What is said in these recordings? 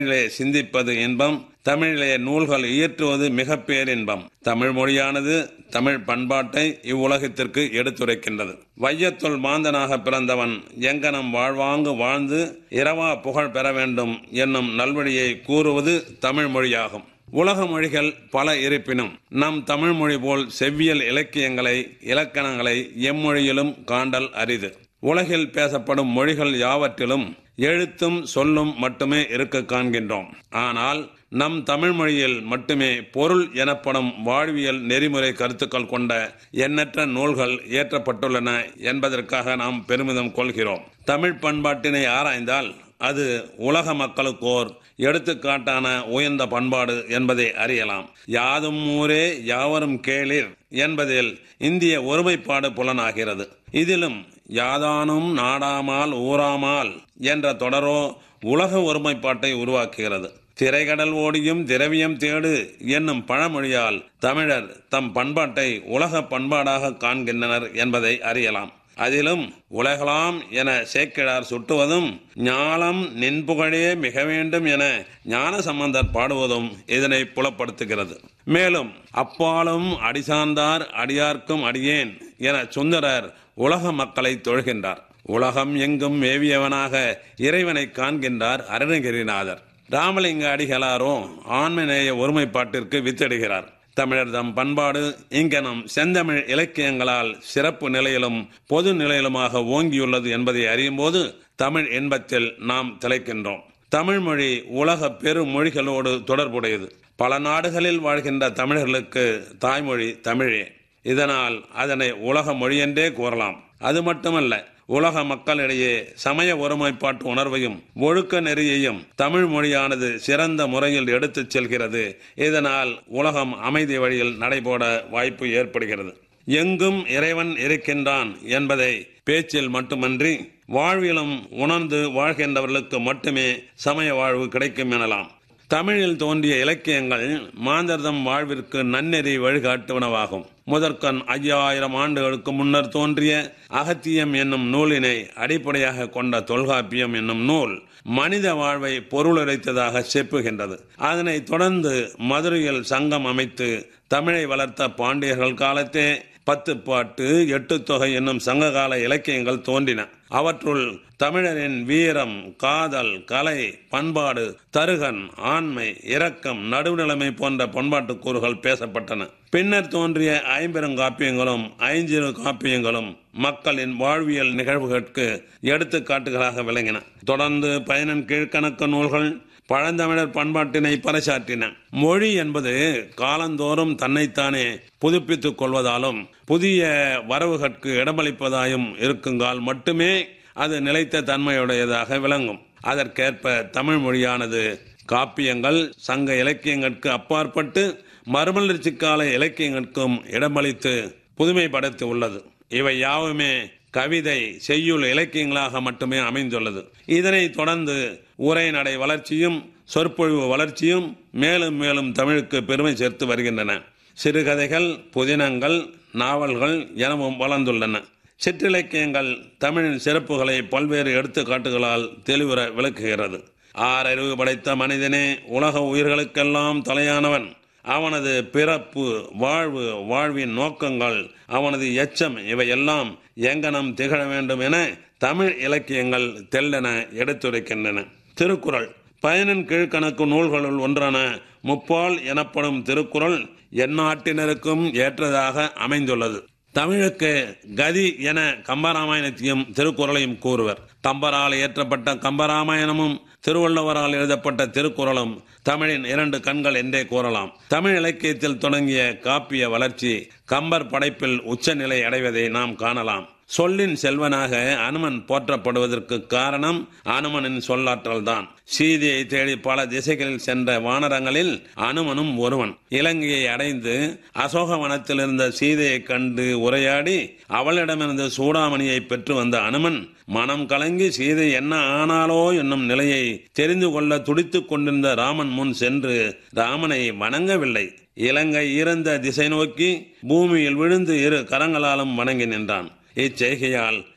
தமிழிலே சிந்திப்பது இன்பம் தமிழிலே நூல்கள் இயற்றுவது மிக பேரின்பம் தமிழ் மொழியானது தமிழ் பண்பாட்டை இவ்வுலகத்திற்கு எடுத்துரைக்கின்றது வையத்துள் மாந்தனாக பிறந்தவன் எங்கனம் வாழ்வாங்கு வாழ்ந்து இரவா புகழ் பெற வேண்டும் என்னும் நல்வழியை கூறுவது தமிழ் மொழியாகும் உலக மொழிகள் பல இருப்பினும் நம் தமிழ் மொழி போல் செவ்வியல் இலக்கியங்களை இலக்கணங்களை எம்மொழியிலும் காண்டல் அரிது உலகில் பேசப்படும் மொழிகள் யாவற்றிலும் எழுத்தும் சொல்லும் மட்டுமே இருக்க காண்கின்றோம் ஆனால் நம் தமிழ் மொழியில் மட்டுமே பொருள் எனப்படும் வாழ்வியல் நெறிமுறை கருத்துக்கள் கொண்ட எண்ணற்ற நூல்கள் இயற்றப்பட்டுள்ளன என்பதற்காக நாம் பெருமிதம் கொள்கிறோம் தமிழ் பண்பாட்டினை ஆராய்ந்தால் அது உலக மக்களுக்கோர் எடுத்துக்காட்டான உயர்ந்த பண்பாடு என்பதை அறியலாம் யாதும் ஊரே யாவரும் கேளிர் என்பதில் இந்திய ஒருமைப்பாடு புலனாகிறது இதிலும் யாதானும் நாடாமால் ஊராமால் என்ற தொடரோ உலக ஒருமைப்பாட்டை உருவாக்குகிறது திரைகடல் ஓடியும் திரவியம் தேடு என்னும் பழமொழியால் தமிழர் தம் பண்பாட்டை உலக பண்பாடாக காண்கின்றனர் என்பதை அறியலாம் அதிலும் உலகலாம் என சேக்கிழார் சுட்டுவதும் ஞாலம் நின்புகழே மிக வேண்டும் என ஞான சம்பந்தர் பாடுவதும் இதனை புலப்படுத்துகிறது மேலும் அப்பாலும் அடிசார்ந்தார் அடியார்க்கும் அடியேன் என சுந்தரர் உலக மக்களை தொழுகின்றார் உலகம் எங்கும் மேவியவனாக இறைவனை காண்கின்றார் அருணகிரிநாதர் ராமலிங்க அடிகளாரோ ஆண்மநேய ஒருமைப்பாட்டிற்கு வித்திடுகிறார் தமிழர் தம் பண்பாடு இங்கனம் செந்தமிழ் இலக்கியங்களால் சிறப்பு நிலையிலும் பொது நிலையிலுமாக ஓங்கியுள்ளது என்பதை அறியும் போது தமிழ் இன்பத்தில் நாம் திளைக்கின்றோம் தமிழ் மொழி உலக பெருமொழிகளோடு தொடர்புடையது பல நாடுகளில் வாழ்கின்ற தமிழர்களுக்கு தாய்மொழி தமிழே இதனால் அதனை உலக மொழி என்றே கூறலாம் அது மட்டுமல்ல உலக மக்களிடையே சமய ஒருமைப்பாட்டு உணர்வையும் ஒழுக்க நெறியையும் தமிழ் மொழியானது சிறந்த முறையில் எடுத்துச் செல்கிறது இதனால் உலகம் அமைதி வழியில் நடைபோட வாய்ப்பு ஏற்படுகிறது எங்கும் இறைவன் இருக்கின்றான் என்பதை பேச்சில் மட்டுமன்றி வாழ்விலும் உணர்ந்து வாழ்கின்றவர்களுக்கு மட்டுமே சமய வாழ்வு கிடைக்கும் எனலாம் தமிழில் தோன்றிய இலக்கியங்கள் மாந்தர்தம் வாழ்விற்கு நன்னெறி வழிகாட்டுவனவாகும் முதற்கண் ஐயாயிரம் ஆண்டுகளுக்கு முன்னர் தோன்றிய அகத்தியம் என்னும் நூலினை அடிப்படையாக கொண்ட தொல்காப்பியம் என்னும் நூல் மனித வாழ்வை பொருளுரைத்ததாக செப்புகின்றது அதனைத் தொடர்ந்து மதுரையில் சங்கம் அமைத்து தமிழை வளர்த்த பாண்டியர்கள் காலத்தே பத்து பாட்டு எட்டு தொகை என்னும் சங்ககால இலக்கியங்கள் தோன்றின அவற்றுள் தமிழரின் வீரம் காதல் கலை பண்பாடு தருகன் ஆண்மை இரக்கம் நடுநிலைமை போன்ற பண்பாட்டு கூறுகள் பேசப்பட்டன பின்னர் தோன்றிய ஐம்பெருங்காப்பியங்களும் ஐஞ்சிறு காப்பியங்களும் மக்களின் வாழ்வியல் நிகழ்வுகளுக்கு எடுத்துக்காட்டுகளாக விளங்கின தொடர்ந்து பயனின் கீழ்கணக்கு நூல்கள் பழந்தமிழர் பண்பாட்டினை பறைசாற்றின மொழி என்பது காலந்தோறும் தன்னைத்தானே புதுப்பித்துக் கொள்வதாலும் புதிய வரவுகளுக்கு இடமளிப்பதாயும் இருக்குங்கால் மட்டுமே அது நிலைத்த தன்மையுடையதாக விளங்கும் அதற்கேற்ப தமிழ் மொழியானது காப்பியங்கள் சங்க இலக்கியங்களுக்கு அப்பாற்பட்டு மறுமலர்ச்சி கால இலக்கியங்களுக்கும் இடமளித்து புதுமைப்படுத்தி உள்ளது இவை யாவுமே கவிதை செய்யுள் இலக்கியங்களாக மட்டுமே அமைந்துள்ளது இதனை தொடர்ந்து உரைநடை வளர்ச்சியும் சொற்பொழிவு வளர்ச்சியும் மேலும் மேலும் தமிழுக்கு பெருமை சேர்த்து வருகின்றன சிறுகதைகள் புதினங்கள் நாவல்கள் எனவும் வளர்ந்துள்ளன சிற்றிலக்கியங்கள் தமிழின் சிறப்புகளை பல்வேறு எடுத்துக்காட்டுகளால் தெளிவுற விளக்குகிறது ஆறறிவு படைத்த மனிதனே உலக உயிர்களுக்கெல்லாம் தலையானவன் அவனது பிறப்பு வாழ்வு வாழ்வின் நோக்கங்கள் அவனது எச்சம் இவையெல்லாம் எங்கனம் திகழ வேண்டும் என தமிழ் இலக்கியங்கள் தெல்லென எடுத்துரைக்கின்றன திருக்குறள் பயனின் கீழ்கணக்கு நூல்களுள் ஒன்றான முப்பால் எனப்படும் திருக்குறள் எந்நாட்டினருக்கும் ஏற்றதாக அமைந்துள்ளது தமிழுக்கு கதி என கம்பராமாயணத்தையும் திருக்குறளையும் கூறுவர் கம்பரால் இயற்றப்பட்ட கம்பராமாயணமும் திருவள்ளுவரால் எழுதப்பட்ட திருக்குறளும் தமிழின் இரண்டு கண்கள் என்றே கூறலாம் தமிழ் இலக்கியத்தில் தொடங்கிய காப்பிய வளர்ச்சி கம்பர் படைப்பில் உச்சநிலை அடைவதை நாம் காணலாம் சொல்லின் செல்வனாக அனுமன் போற்றப்படுவதற்கு காரணம் அனுமனின் சொல்லாற்றல் தான் சீதையை தேடி பல திசைகளில் சென்ற வானரங்களில் அனுமனும் ஒருவன் இலங்கையை அடைந்து அசோகவனத்தில் இருந்த சீதையை கண்டு உரையாடி அவளிடமிருந்து சூடாமணியை பெற்று வந்த அனுமன் மனம் கலங்கி சீதை என்ன ஆனாலோ என்னும் நிலையை தெரிந்து கொள்ள துடித்துக் கொண்டிருந்த ராமன் முன் சென்று ராமனை வணங்கவில்லை இலங்கை இறந்த திசை நோக்கி பூமியில் விழுந்து இரு கரங்களாலும் வணங்கி நின்றான் இச்செய்கையால்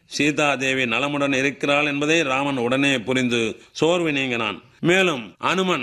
சீதா தேவி நலமுடன் இருக்கிறாள் என்பதை ராமன் உடனே புரிந்து சோர்வு நீங்கினான் மேலும் அனுமன்